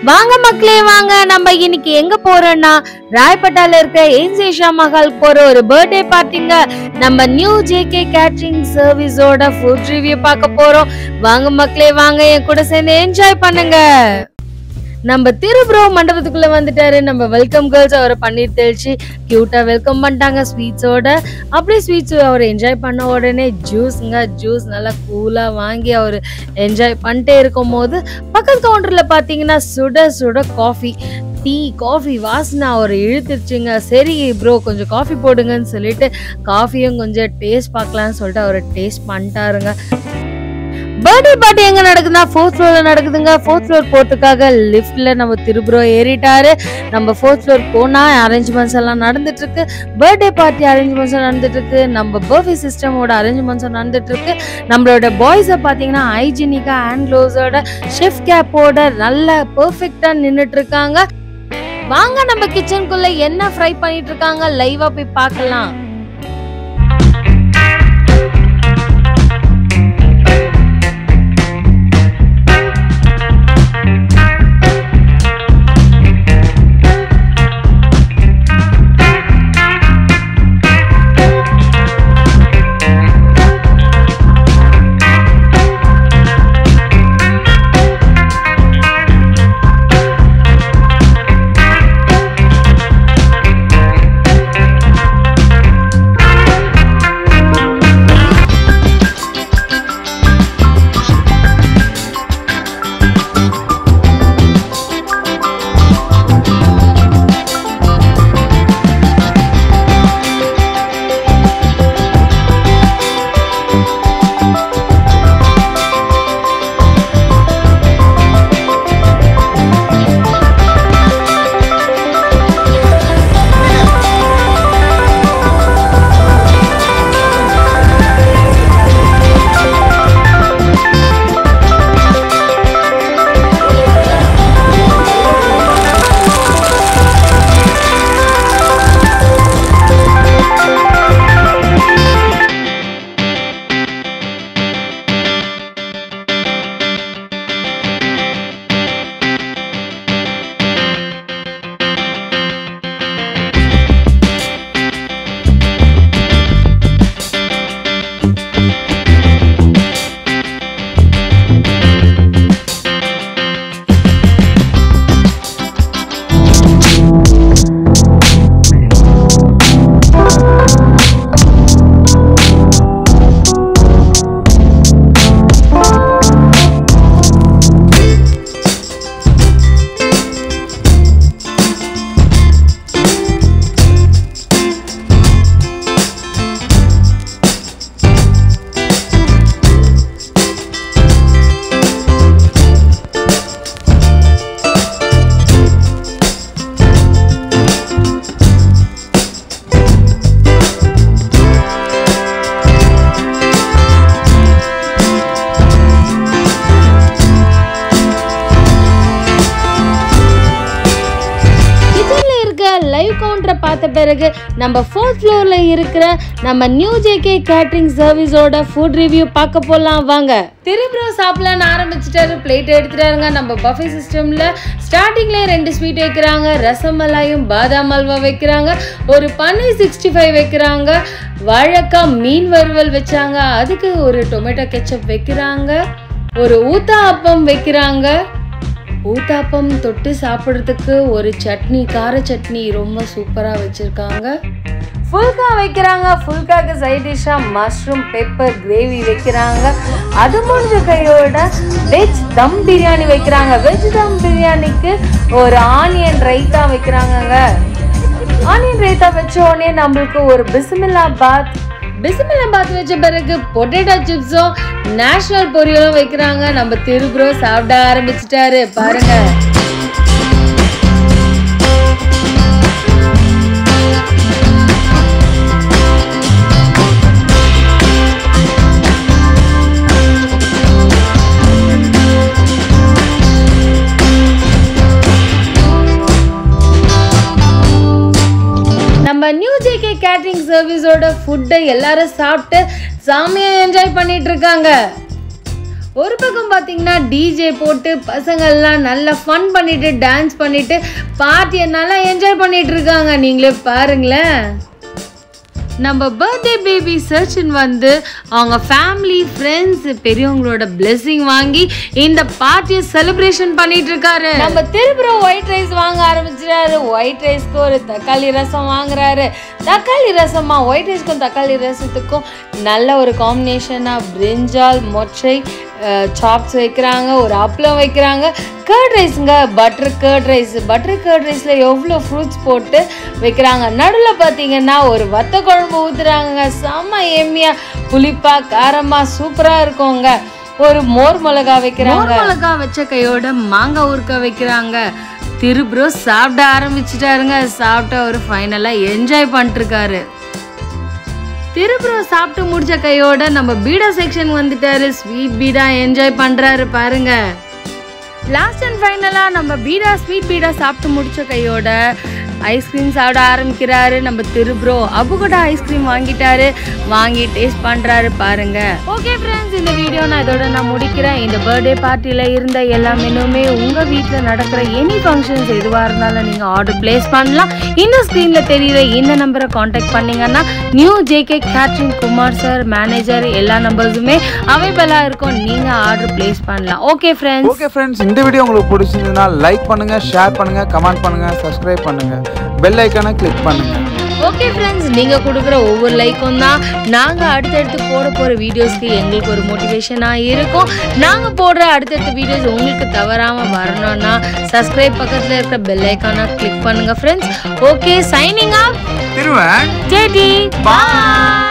வாங்க மக்களே வாங்க நம்ம இன்னைக்கு எங்க போறோம்னா ராயப்பட்டால இருக்க ஏன்சேஷா மஹால் போற ஒரு பர்த்டே பார்ட்டிங்க நம்ம நியூ ஜேகே கேட்டரிங் சர்வீஸோட ஃபுட் ரிவ்யூ பார்க்க போறோம் வாங்க மக்களே வாங்க என் கூட சேர்ந்து என்ஜாய் பண்ணுங்க நம்ம திருப்ரோ மண்டபத்துக்குள்ள வந்துட்டாரு நம்ம வெல்கம் கேர்ள்ஸ் அவரை பன்னீர் தெளிச்சு கியூட்டா வெல்கம் பண்ணிட்டாங்க ஸ்வீட்ஸோட அப்படியே ஸ்வீட்ஸ் அவர் என்ஜாய் பண்ண உடனே ஜூஸ்ங்க ஜூஸ் நல்லா கூலா வாங்கி அவர் என்ஜாய் பண்ணிட்டே இருக்கும் போது பக்கத்து கவுண்டர்ல பாத்தீங்கன்னா சுட சுட காஃபி டீ காஃபி வாசனை அவர் இழுத்துருச்சுங்க சரி ப்ரோ கொஞ்சம் காஃபி போடுங்கன்னு சொல்லிட்டு காஃபியும் கொஞ்சம் டேஸ்ட் பார்க்கலாம்னு சொல்லிட்டு அவர் டேஸ்ட் பண்ணிட்டாருங்க பர்த்டே பார்ட்டி எங்க நடக்குதுன்னா ஃபோர்த் ஃப்ளோர்ல நடக்குதுங்க ஃபோர்த் ஃப்ளோர் போறதுக்காக லிஃப்ட்ல நம்ம திருபுரம் ஏறிட்டாரு நம்ம ஃபோர்த் ஃப்ளோர் போனா அரேஞ்ச்மெண்ட்ஸ் எல்லாம் நடந்துட்டு இருக்கு பர்த்டே பார்ட்டி அரேஞ்ச்மெண்ட்ஸ் நடந்துட்டு இருக்கு நம்ம பர்ஃபி சிஸ்டமோட அரேஞ்ச்மெண்ட்ஸ் நடந்துட்டு இருக்கு நம்மளோட பாய்ஸை பார்த்தீங்கன்னா ஹைஜீனிக்கா ஹேண்ட் க்ளோஸோட ஷெஃப் கேப்போட நல்ல பெர்ஃபெக்டா நின்னுட்டு இருக்காங்க வாங்க நம்ம கிச்சனுக்குள்ள என்ன ஃப்ரை பண்ணிட்டு இருக்காங்க லைவா போய் பார்க்கலாம் கிச்சன்ல இருக்க லைவ் கவுண்டரை பார்த்த பிறகு நம்ம ஃபோர்த் ஃப்ளோர்ல இருக்கிற நம்ம நியூ ஜேகே கேட்டரிங் சர்வீஸோட ஃபுட் ரிவ்யூ பார்க்க போலாம் வாங்க திரும்புறம் சாப்பிடலான்னு ஆரம்பிச்சிட்டாரு பிளேட் எடுத்துட்டாருங்க நம்ம பஃபே சிஸ்டம்ல ஸ்டார்டிங்ல ரெண்டு ஸ்வீட் வைக்கிறாங்க ரசமலாயும் பாதாம் அல்வா வைக்கிறாங்க ஒரு பன்னீர் சிக்ஸ்டி ஃபைவ் வைக்கிறாங்க வாழைக்காய் மீன் வறுவல் வச்சாங்க அதுக்கு ஒரு டொமேட்டோ கெச்சப் வைக்கிறாங்க ஒரு ஊத்தா அப்பம் வைக்கிறாங்க ஊத்தாப்பம் தொட்டு சாப்பிட்றதுக்கு ஒரு சட்னி கார சட்னி ரொம்ப சூப்பராக வச்சுருக்காங்க ஃபுல்கா வைக்கிறாங்க ஃபுல்காக்கு சைட் டிஷ்ஷாக மஷ்ரூம் பெப்பர் கிரேவி வைக்கிறாங்க அது முடிஞ்ச கையோட வெஜ் தம் பிரியாணி வைக்கிறாங்க வெஜ் தம் பிரியாணிக்கு ஒரு ஆனியன் ரைத்தா வைக்கிறாங்கங்க ஆனியன் ரைத்தா வச்ச உடனே நம்மளுக்கு ஒரு பிஸ்மில்லா பாத் பிஸ்மில்லா பாத் வச்ச பிறகு பொட்டேட்டோ சிப்ஸும் நேஷனல் பொரியலும் வைக்கிறாங்க நம்ம திருபுரோ சாப்பிட ஆரம்பிச்சிட்டாரு பாருங்க நம்ம நியூ ஜேகே கேட்டரிங் சர்வீஸோட ஃபுட்டை எல்லாரும் சாப்பிட்டு செம்மையா என்ஜாய் பண்ணிட்டு இருக்காங்க ஒரு பக்கம் பார்த்தீங்கன்னா டிஜே போட்டு பசங்கள்லாம் நல்லா ஃபன் பண்ணிட்டு டான்ஸ் பண்ணிட்டு பார்ட்டியை நல்லா என்ஜாய் பண்ணிட்டு இருக்காங்க நீங்களே பாருங்களேன் நம்ம பர்த்டே பேபி சர்ச்சின் வந்து அவங்க ஃபேமிலி ஃப்ரெண்ட்ஸ் பெரியவங்களோட blessing வாங்கி இந்த பார்ட்டியை செலிப்ரேஷன் பண்ணிட்டு இருக்காரு நம்ம திருப்புற ஒயிட் ரைஸ் வாங்க ஆரம்பிச்சிட்டாரு ஒயிட் ரைஸ்க்கு ஒரு தக்காளி ரசம் வாங்குறாரு தக்காளி ரசமா ஒயிட் ரைஸ்க்கும் தக்காளி ரசத்துக்கும் நல்ல ஒரு காம்பினேஷனாக பிரிஞ்சால் மொச்சை சாப்ஸ் வைக்கிறாங்க ஒரு அப்பளம் வைக்கிறாங்க கர்ட் ரைஸுங்க butter curd rice butter curd ரைஸில் எவ்வளோ ஃப்ரூட்ஸ் போட்டு வைக்கிறாங்க நடுவில் பார்த்தீங்கன்னா ஒரு வத்த குழம்பு ஊற்றுறாங்க செம்ம எம்மியாக புளிப்பா காரமாக சூப்பராக இருக்குங்க ஒரு மோர் மிளகா வைக்கிறாங்க மிளகா வச்ச கையோட மாங்காய் ஊறுக்க வைக்கிறாங்க திருப்ரோ சாப்பிட ஆரம்பிச்சிட்டாருங்க சாப்பிட்டு அவர் ஃபைனலாக என்ஜாய் பண்ணிட்டுருக்காரு திருப்புறம் சாப்பிட்டு முடிச்ச கையோட நம்ம பீடா செக்ஷன் வந்துட்டாரு ஸ்வீட் பீடா என்ஜாய் பண்றாரு பாருங்க லாஸ்ட் அண்ட் ஃபைனலாக நம்ம பீடா ஸ்வீட் பீடா சாப்பிட்டு முடிச்ச கையோட ஐஸ்கிரீம் சாப்பிட ஆரம்பிக்கிறாரு நம்ம திருப்ரோ அபு கூட ஐஸ்கிரீம் வாங்கிட்டாரு வாங்கி டேஸ்ட் பண்றாரு பாருங்க ஓகே ஃப்ரெண்ட்ஸ் இந்த வீடியோ நான் இதோட நான் முடிக்கிறேன் இந்த பர்த்டே பார்ட்டியில் இருந்த எல்லா மெனுமே உங்க வீட்டில் நடக்கிற எனி ஃபங்க்ஷன்ஸ் எதுவாக இருந்தாலும் நீங்கள் ஆர்டர் பிளேஸ் பண்ணலாம் இந்த ஸ்க்ரீனில் தெரியுற இந்த நம்பரை காண்டாக்ட் பண்ணீங்கன்னா new JK catering Kumar sir manager எல்லா நம்பர்ஸுமே அவைலபிளாக இருக்கும் நீங்கள் ஆர்டர் பிளேஸ் பண்ணலாம் ஓகே ஃப்ரெண்ட்ஸ் ஓகே ஃப்ரெண்ட்ஸ் இந்த வீடியோ உங்களுக்கு பிடிச்சிருந்ததுன்னா லைக் பண்ணுங்க ஷேர் பண்ணுங்க கமெண்ட் பண்ணுங்க சப்ஸ்கிரைப் பண்ணுங்க பெல் ஐக்கானை கிளிக் பண்ணுங்க ஓகே ஃப்ரெண்ட்ஸ் நீங்கள் கொடுக்குற ஒவ்வொரு லைக்கும் தான் நாங்கள் அடுத்தடுத்து போட போகிற வீடியோஸ்க்கு எங்களுக்கு ஒரு மோட்டிவேஷனாக இருக்கும் நாங்கள் போடுற அடுத்தடுத்த வீடியோஸ் உங்களுக்கு தவறாமல் வரணும்னா சப்ஸ்கிரைப் பக்கத்தில் இருக்கிற பெல் ஐக்கானை கிளிக் பண்ணுங்கள் friends okay signing off Thiruvan JD பாய்